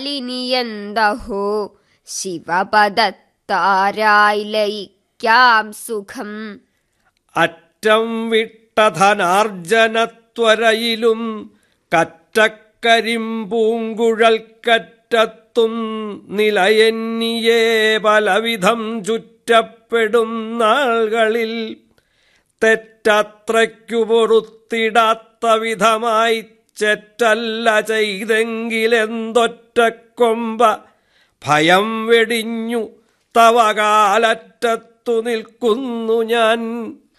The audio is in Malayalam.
ഇനിയെന്തഹോ ശിവപദത്താരായി ലയിക്കാം സുഖം അറ്റം വിട്ട ധനാർജനത്വരയിലും കറ്റക്കരിമ്പൂങ്കുഴൽക്കറ്റത്തും നിലയെന്നിയേ പലവിധം ചുറ്റപ്പെടും നാളുകളിൽ തെറ്റത്രയ്ക്കു പൊറുത്തിടാത്ത വിധമായി ചെറ്റല്ല ചെയ്തെങ്കിലെന്തൊറ്റക്കൊമ്പ ഭയം വെടിഞ്ഞു തവ കാലറ്റത്തു നിൽക്കുന്നു ഞാൻ